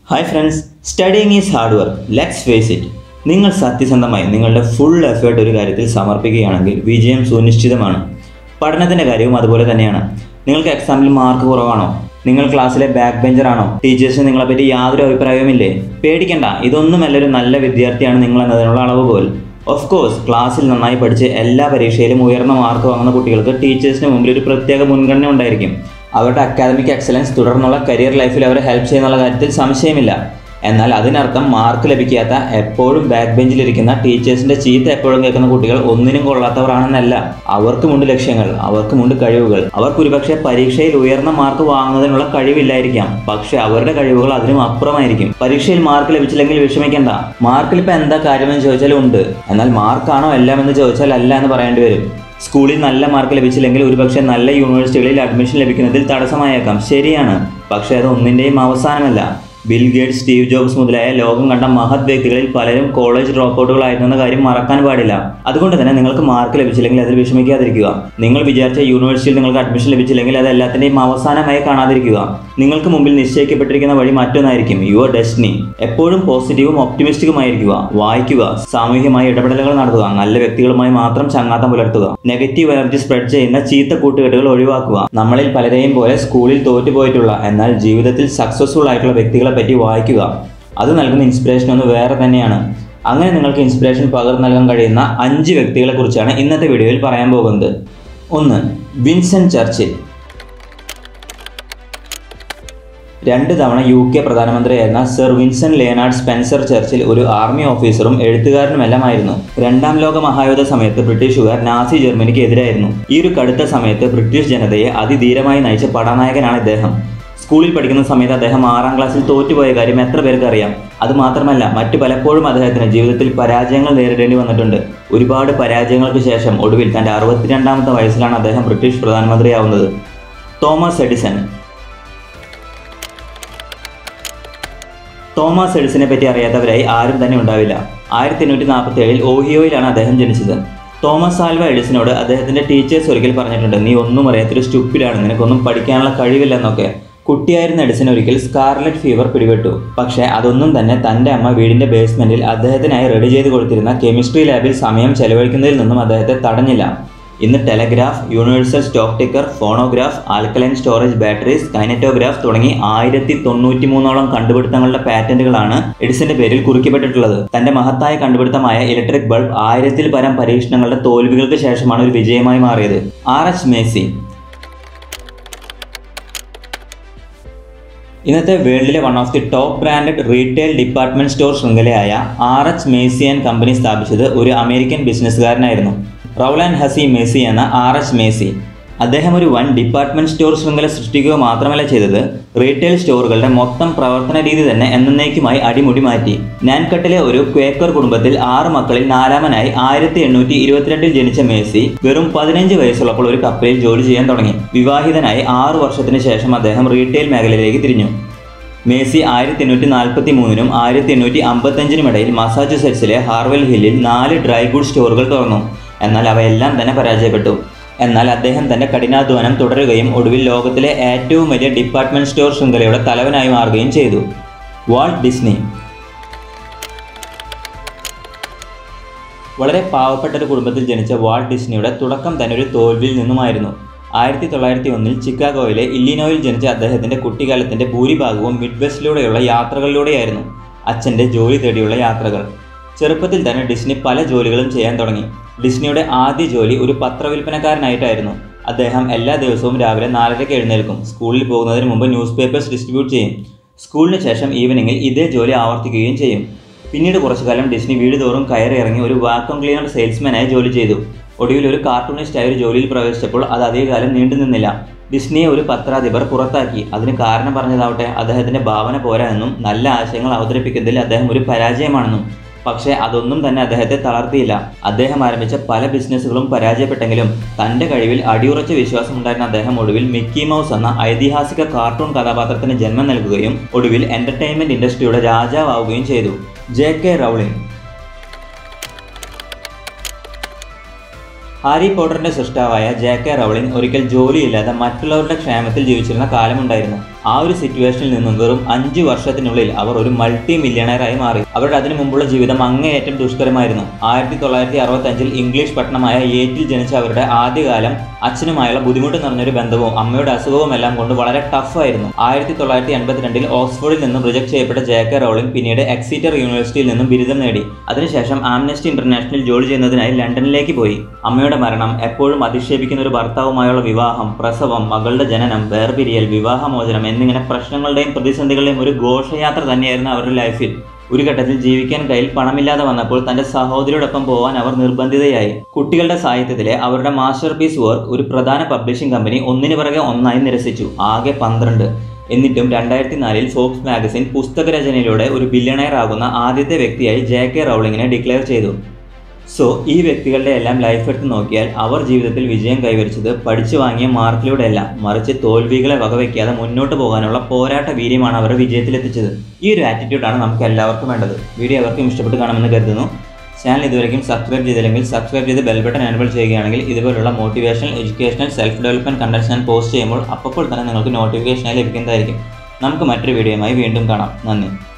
hi friends studying is hard work let's face it നിങ്ങൾ സത്യസന്ധമായി നിങ്ങളുടെ ഫുൾ എഫേർട്ട് ഒരു കാര്യത്തിൽ സമർപ്പിക്കുകയാണെങ്കിൽ വിജയം സുനിശ്ചിതമാണ് പഠനത്തിൻ്റെ കാര്യവും അതുപോലെ തന്നെയാണ് നിങ്ങൾക്ക് എക്സാമിൽ മാർക്ക് കുറവാണോ നിങ്ങൾ ക്ലാസ്സിലെ ബാക്ക് ബെഞ്ചറാണോ ടീച്ചേഴ്സിന് നിങ്ങളെപ്പറ്റി യാതൊരു അഭിപ്രായവുമില്ലേ പേടിക്കണ്ട ഇതൊന്നുമല്ല ഒരു നല്ല വിദ്യാർത്ഥിയാണ് നിങ്ങൾ എന്നതിനുള്ള അളവുകോൽ ഓഫ് കോഴ്സ് ക്ലാസ്സിൽ നന്നായി പഠിച്ച് എല്ലാ പരീക്ഷയിലും ഉയർന്ന മാർക്ക് വാങ്ങുന്ന കുട്ടികൾക്ക് ടീച്ചേഴ്സിന് മുമ്പിൽ ഒരു പ്രത്യേക മുൻഗണന ഉണ്ടായിരിക്കും അവരുടെ അക്കാദമിക് എക്സലൻസ് തുടർന്നുള്ള കരിയർ ലൈഫിൽ അവരെ ഹെൽപ്പ് ചെയ്യുന്നുള്ള കാര്യത്തിൽ സംശയമില്ല എന്നാൽ അതിനർത്ഥം മാർക്ക് ലഭിക്കാത്ത എപ്പോഴും ബാക്ക് ബെഞ്ചിലിരിക്കുന്ന ടീച്ചേഴ്സിന്റെ ചീത്ത എപ്പോഴും കേൾക്കുന്ന കുട്ടികൾ ഒന്നിനും കൊള്ളാത്തവരാണെന്നല്ല അവർക്കുമുണ്ട് ലക്ഷ്യങ്ങൾ അവർക്കുമുണ്ട് കഴിവുകൾ അവർക്ക് ഒരുപക്ഷെ പരീക്ഷയിൽ ഉയർന്ന മാർക്ക് വാങ്ങുന്നതിനുള്ള കഴിവില്ലായിരിക്കാം പക്ഷെ അവരുടെ കഴിവുകൾ അതിനും അപ്പുറമായിരിക്കും പരീക്ഷയിൽ മാർക്ക് ലഭിച്ചില്ലെങ്കിൽ വിഷമിക്കേണ്ട മാർക്കിൽ ഇപ്പം എന്താ കാര്യമെന്ന് ചോദിച്ചാൽ ഉണ്ട് എന്നാൽ മാർക്കാണോ എല്ലാം എന്ന് ചോദിച്ചാൽ അല്ല എന്ന് പറയേണ്ടി വരും സ്കൂളിൽ നല്ല മാർക്ക് ലഭിച്ചില്ലെങ്കിൽ ഒരുപക്ഷെ നല്ല യൂണിവേഴ്സിറ്റികളിൽ അഡ്മിഷൻ ലഭിക്കുന്നതിൽ തടസ്സമായേക്കാം ശരിയാണ് പക്ഷേ അത് ഒന്നിൻ്റെയും അവസാനമല്ല ബിൽ ഗേറ്റ്സ് സ്റ്റീവ് ജോബ്സ് മുതലായ ലോകം കണ്ട മഹത് വ്യക്തികളിൽ പലരും കോളേജ് ഡ്രോപ്പ് ഔട്ടുകളായിരുന്ന കാര്യം മറക്കാൻ പാടില്ല അതുകൊണ്ട് തന്നെ നിങ്ങൾക്ക് മാർക്ക് ലഭിച്ചില്ലെങ്കിൽ അതിൽ വിഷമിക്കാതിരിക്കുക നിങ്ങൾ വിചാരിച്ച യൂണിവേഴ്സിറ്റിയിൽ നിങ്ങൾക്ക് അഡ്മിഷൻ ലഭിച്ചില്ലെങ്കിൽ അത് എല്ലാത്തിൻ്റെയും അവസാനമായി കാണാതിരിക്കുക നിങ്ങൾക്ക് മുമ്പിൽ നിശ്ചയിക്കപ്പെട്ടിരിക്കുന്ന വഴി മറ്റൊന്നായിരിക്കും യുവർ ഡെസ്റ്റിനി എപ്പോഴും പോസിറ്റീവും ഒപ്റ്റിമിസ്റ്റിക്കുമായിരിക്കുക വായിക്കുക സാമൂഹികമായ ഇടപെടലുകൾ നടത്തുക നല്ല വ്യക്തികളുമായി മാത്രം ചങ്ങാത്തം പുലർത്തുക നെഗറ്റീവ് എനർജി സ്പ്രെഡ് ചെയ്യുന്ന ചീത്ത കൂട്ടുകെട്ടുകൾ ഒഴിവാക്കുക നമ്മളിൽ പലരെയും പോലെ സ്കൂളിൽ തോറ്റുപോയിട്ടുള്ള എന്നാൽ ജീവിതത്തിൽ സക്സസ്ഫുൾ ആയിട്ടുള്ള വ്യക്തികളെ പറ്റി വായിക്കുക അത് നൽകുന്ന ഇൻസ്പിറേഷൻ ഒന്ന് വേറെ തന്നെയാണ് അങ്ങനെ നിങ്ങൾക്ക് ഇൻസ്പിറേഷൻ പകർന്നു നൽകാൻ കഴിയുന്ന അഞ്ച് വ്യക്തികളെ കുറിച്ചാണ് ഇന്നത്തെ വീഡിയോയിൽ പറയാൻ പോകുന്നത് ഒന്ന് വിൻസെന്റ് ചർച്ചിൽ രണ്ട് തവണ യു കെ പ്രധാനമന്ത്രിയായിരുന്ന sir Vincent Leonard Spencer Churchill ഒരു ആർമി ഓഫീസറും എഴുത്തുകാരനുമെല്ലാമായിരുന്നു രണ്ടാം ലോക മഹായുദ്ധ സമയത്ത് ബ്രിട്ടീഷുകാർ നാസി ജർമ്മനിക്ക് എതിരായിരുന്നു ഈ ഒരു കടുത്ത സമയത്ത് ബ്രിട്ടീഷ് ജനതയെ അതിധീരമായി നയിച്ച പടനായകനാണ് ഇദ്ദേഹം സ്കൂളിൽ പഠിക്കുന്ന സമയത്ത് അദ്ദേഹം ആറാം ക്ലാസ്സിൽ തോറ്റുപോയ കാര്യം എത്ര പേർക്ക് അറിയാം അത് മാത്രമല്ല മറ്റു പലപ്പോഴും അദ്ദേഹത്തിന് ജീവിതത്തിൽ പരാജയങ്ങൾ നേരിടേണ്ടി വന്നിട്ടുണ്ട് ഒരുപാട് പരാജയങ്ങൾക്ക് ശേഷം ഒടുവിൽ തൻ്റെ അറുപത്തിരണ്ടാമത്തെ വയസ്സിലാണ് അദ്ദേഹം ബ്രിട്ടീഷ് പ്രധാനമന്ത്രിയാവുന്നത് തോമസ് എഡിസൺ തോമസ് എഡിസനെ പറ്റി അറിയാത്തവരായി ആരും തന്നെ ഉണ്ടാവില്ല ആയിരത്തി എണ്ണൂറ്റി നാൽപ്പത്തി ഏഴിൽ ഓഹിയോയിലാണ് അദ്ദേഹം ജനിച്ചത് തോമസ് ആൽവ എഡിസനോട് അദ്ദേഹത്തിന്റെ ടീച്ചേഴ്സ് ഒരിക്കൽ പറഞ്ഞിട്ടുണ്ട് നീ ഒന്നും അറിയാത്തൊരു സ്റ്റുപ്പിലാണ് നിനക്കൊന്നും പഠിക്കാനുള്ള കഴിവില്ലെന്നൊക്കെ കുട്ടിയായിരുന്ന എഡിസൺ ഒരിക്കൽ സ്കാർലറ്റ് ഫീവർ പിടിപെട്ടു പക്ഷേ അതൊന്നും തന്നെ തൻ്റെ അമ്മ വീടിന്റെ ബേസ്മെന്റിൽ അദ്ദേഹത്തിനായി റെഡി ചെയ്ത് കൊടുത്തിരുന്ന കെമിസ്ട്രി ലാബിൽ സമയം ചെലവഴിക്കുന്നതിൽ നിന്നും അദ്ദേഹത്തെ തടഞ്ഞില്ല ഇന്ന് telegraph universal stock ticker phonograph alkaline storage batteries kinetograph തുടങ്ങി ആയിരത്തി തൊണ്ണൂറ്റി മൂന്നോളം കണ്ടുപിടുത്തങ്ങളുടെ പാറ്റന്റുകളാണ് എഡിസന്റെ പേരിൽ കുറിക്കപ്പെട്ടിട്ടുള്ളത് തന്റെ മഹത്തായ കണ്ടുപിടുത്തമായ ഇലക്ട്രിക് ബൾബ് ആയിരത്തിൽ പരം പരീക്ഷണങ്ങളുടെ തോൽവികൾക്ക് ശേഷമാണ് ഒരു വിജയമായി മാറിയത് ആർ എച്ച് മേസി ഇന്നത്തെ വേൾഡിലെ one of the top branded retail department store ശൃംഖലയായ R H Macy and company സ്ഥാപിച്ചത് ഒരു അമേരിക്കൻ ബിസിനസ്സുകാരനായിരുന്നു റൗലാൻ ഹസി മേസി എന്ന ആർ എച്ച് മേസി അദ്ദേഹം ഒരു വൻ ഡിപ്പാർട്ട്മെന്റ് സ്റ്റോർ ശൃംഖല സൃഷ്ടിക്കുക മാത്രമല്ല ചെയ്തത് റീറ്റെയിൽ സ്റ്റോറുകളുടെ മൊത്തം പ്രവർത്തന രീതി തന്നെ എന്നേക്കുമായി അടിമുടി മാറ്റി നാൻകട്ടിലെ ഒരു ക്വേക്കർ കുടുംബത്തിൽ ആറ് മക്കളിൽ നാലാമനായി ആയിരത്തി എണ്ണൂറ്റി ഇരുപത്തിരണ്ടിൽ ജനിച്ച മേസി വെറും പതിനഞ്ച് വയസ്സുള്ളപ്പോൾ ഒരു കപ്പലിൽ ജോലി ചെയ്യാൻ തുടങ്ങി വിവാഹിതനായി ആറു വർഷത്തിന് ശേഷം അദ്ദേഹം റീറ്റെയിൽ മേഖലയിലേക്ക് തിരിഞ്ഞു മേസി ആയിരത്തി എണ്ണൂറ്റി നാൽപ്പത്തി മൂന്നിനും ആയിരത്തി എണ്ണൂറ്റി അമ്പത്തഞ്ചിനും ഇടയിൽ മസാച്ചുസെറ്റ്സിലെ ഹാർവെൽ ഹില്ലിൽ നാല് ഡ്രൈ ഗുഡ് സ്റ്റോറുകൾ തുറന്നു എന്നാൽ അവയെല്ലാം തന്നെ പരാജയപ്പെട്ടു എന്നാൽ അദ്ദേഹം തന്റെ കഠിനാധ്വാനം തുടരുകയും ഒടുവിൽ ലോകത്തിലെ ഏറ്റവും വലിയ ഡിപ്പാർട്ട്മെന്റ് സ്റ്റോർ ശൃംഖലയുടെ തലവനായി മാറുകയും ചെയ്തു വാൾട്ട് ഡിസ്നി വളരെ പാവപ്പെട്ട ഒരു കുടുംബത്തിൽ ജനിച്ച വാൾട്ട് ഡിസ്നിയുടെ തുടക്കം തന്നെ ഒരു തോൽവിയിൽ നിന്നുമായിരുന്നു ആയിരത്തി തൊള്ളായിരത്തി ഒന്നിൽ ചിക്കാഗോയിലെ ഇല്ലിനോയിൽ ജനിച്ച അദ്ദേഹത്തിന്റെ കുട്ടിക്കാലത്തിന്റെ ഭൂരിഭാഗവും മിഡ് വെസ്റ്റിലൂടെയുള്ള യാത്രകളിലൂടെയായിരുന്നു അച്ഛന്റെ ജോലി തേടിയുള്ള യാത്രകൾ ചെറുപ്പത്തിൽ തന്നെ ഡിസ്നി പല ജോലികളും ചെയ്യാൻ തുടങ്ങി ഡിസ്നിയുടെ ആദ്യ ജോലി ഒരു പത്രവിൽപ്പനക്കാരനായിട്ടായിരുന്നു അദ്ദേഹം എല്ലാ ദിവസവും രാവിലെ നാലരയ്ക്ക് എഴുന്നേൽക്കും സ്കൂളിൽ പോകുന്നതിന് മുമ്പ് ന്യൂസ് പേപ്പേഴ്സ് ഡിസ്ട്രിബ്യൂട്ട് ചെയ്യും സ്കൂളിന് ശേഷം ഈവനിങ്ങിൽ ഇതേ ജോലി ആവർത്തിക്കുകയും ചെയ്യും പിന്നീട് കുറച്ചു കാലം ഡിസ്നി വീട് തോറും കയറി ഇറങ്ങി ഒരു വാക്വം ക്ലീനർ സെയിൽസ്മാനായി ജോലി ചെയ്തു ഒടുവിൽ ഒരു കാർട്ടൂണിസ്റ്റായി ഒരു ജോലിയിൽ പ്രവേശിച്ചപ്പോൾ അത് അധികകാലം നീണ്ടു നിന്നില്ല ഡിസ്നിയെ ഒരു പത്രാധിപർ പുറത്താക്കി അതിന് കാരണം പറഞ്ഞതാവട്ടെ അദ്ദേഹത്തിന്റെ ഭാവന പോരാ എന്നും നല്ല ആശയങ്ങൾ അവതരിപ്പിക്കുന്നതിൽ അദ്ദേഹം ഒരു പരാജയമാണെന്നും പക്ഷേ അതൊന്നും തന്നെ അദ്ദേഹത്തെ തളർത്തിയില്ല അദ്ദേഹം ആരംഭിച്ച പല ബിസിനസ്സുകളും പരാജയപ്പെട്ടെങ്കിലും തന്റെ കഴിവിൽ അടിയുറച്ച വിശ്വാസമുണ്ടായിരുന്ന അദ്ദേഹം ഒടുവിൽ മിക്കി മൗസ് എന്ന ഐതിഹാസിക കാർട്ടൂൺ കഥാപാത്രത്തിന് ജന്മം നൽകുകയും ഒടുവിൽ എന്റർടൈൻമെന്റ് ഇൻഡസ്ട്രിയുടെ രാജാവാവുകയും ചെയ്തു ജെ കെ റൗളിംഗ് ഹാരി പോട്ടറിന്റെ സൃഷ്ടാവായ ജെ കെ റൗളിംഗ് ഒരിക്കൽ ജോലിയില്ലാതെ മറ്റുള്ളവരുടെ ക്ഷേമത്തിൽ ജീവിച്ചിരുന്ന കാലമുണ്ടായിരുന്നു ആ ഒരു സിറ്റുവേഷനിൽ നിന്നും വെറും അഞ്ച് വർഷത്തിനുള്ളിൽ അവർ ഒരു മൾട്ടി മില്യണയറായി മാറി അവരുടെ അതിനു മുമ്പുള്ള ജീവിതം അങ്ങേയറ്റം ദുഷ്കരമായിരുന്നു ആയിരത്തി തൊള്ളായിരത്തി അറുപത്തഞ്ചിൽ ഇംഗ്ലീഷ് പട്ടണമായ ഏറ്റിൽ ജനിച്ച അവരുടെ ആദ്യകാലം അച്ഛനുമായുള്ള ബുദ്ധിമുട്ട് നിറഞ്ഞൊരു ബന്ധവും അമ്മയുടെ അസുഖവും എല്ലാം കൊണ്ട് വളരെ ടഫായിരുന്നു ആയിരത്തി തൊള്ളായിരത്തി എൺപത്തിരണ്ടിൽ ഓക്സ്ഫോർഡിൽ നിന്നും റിജക്ട് ചെയ്യപ്പെട്ട ജെ കെ റോളിംഗ് പിന്നീട് എക്സീറ്റർ യൂണിവേഴ്സിറ്റിയിൽ നിന്നും ബിരുദം നേടി അതിനുശേഷം ആംനസ്റ്റി ഇന്റർനാഷണൽ ജോലി ചെയ്യുന്നതിനായി ലണ്ടനിലേക്ക് പോയി അമ്മയുടെ മരണം എപ്പോഴും അധിക്ഷേപിക്കുന്ന ഒരു ഭർത്താവുമായുള്ള വിവാഹം പ്രസവം മകളുടെ ജനനം വേർപിരിയൽ വിവാഹമോചനം എന്നിങ്ങനെ പ്രശ്നങ്ങളുടെയും പ്രതിസന്ധികളുടെയും ഒരു ഘോഷയാത്ര തന്നെയായിരുന്നു അവരുടെ ലൈഫിൽ ഒരു ഘട്ടത്തിൽ ജീവിക്കാൻ കയ്യിൽ പണമില്ലാതെ വന്നപ്പോൾ തന്റെ സഹോദരിയോടൊപ്പം പോകാൻ അവർ നിർബന്ധിതയായി കുട്ടികളുടെ സാഹിത്യത്തിലെ അവരുടെ മാസ്റ്റർ പീസ് വർക്ക് ഒരു പ്രധാന പബ്ലിഷിംഗ് കമ്പനി ഒന്നിനു പിറകെ ഒന്നായി നിരസിച്ചു ആകെ പന്ത്രണ്ട് എന്നിട്ടും രണ്ടായിരത്തി നാലിൽ ഫോക്സ് മാഗസിൻ പുസ്തകരചനയിലൂടെ ഒരു ബില്യണയർ ആകുന്ന ആദ്യത്തെ വ്യക്തിയായി ജെ കെ റൗളിങ്ങിനെ ഡിക്ലെയർ ചെയ്തു സോ ഈ വ്യക്തികളുടെ എല്ലാം ലൈഫ് എടുത്ത് നോക്കിയാൽ അവർ ജീവിതത്തിൽ വിജയം കൈവരിച്ചത് പഠിച്ചു വാങ്ങിയ മാർക്കിലൂടെയല്ല മറിച്ച് തോൽവികളെ വകവയ്ക്കാതെ മുന്നോട്ട് പോകാനുള്ള പോരാട്ട വീര്യമാണ് അവരെ വിജയത്തിലെത്തിച്ചത് ഈ ഒരു ആറ്റിറ്റ്യൂഡാണ് നമുക്ക് എല്ലാവർക്കും വേണ്ടത് വീഡിയോ അവർക്കും ഇഷ്ടപ്പെട്ട് കാണുമെന്ന് കരുതുന്നു ചാനൽ ഇതുവരെയും സബ്സ്ക്രൈബ് ചെയ്തില്ലെങ്കിൽ സബ്സ്ക്രൈബ് ചെയ്ത് ബെൽ ബട്ടൺ എനബിൾ ചെയ്യുകയാണെങ്കിൽ ഇതുപോലുള്ള motivational educational self development contents ഞാൻ പോസ്റ്റ് ചെയ്യുമ്പോൾ അപ്പോൾ തന്നെ നിങ്ങൾക്ക് നോട്ടിഫിക്കേഷനായി ലഭിക്കുന്നതായിരിക്കും നമുക്ക് മറ്റൊരു വീഡിയോയുമായി വീണ്ടും കാണാം നന്ദി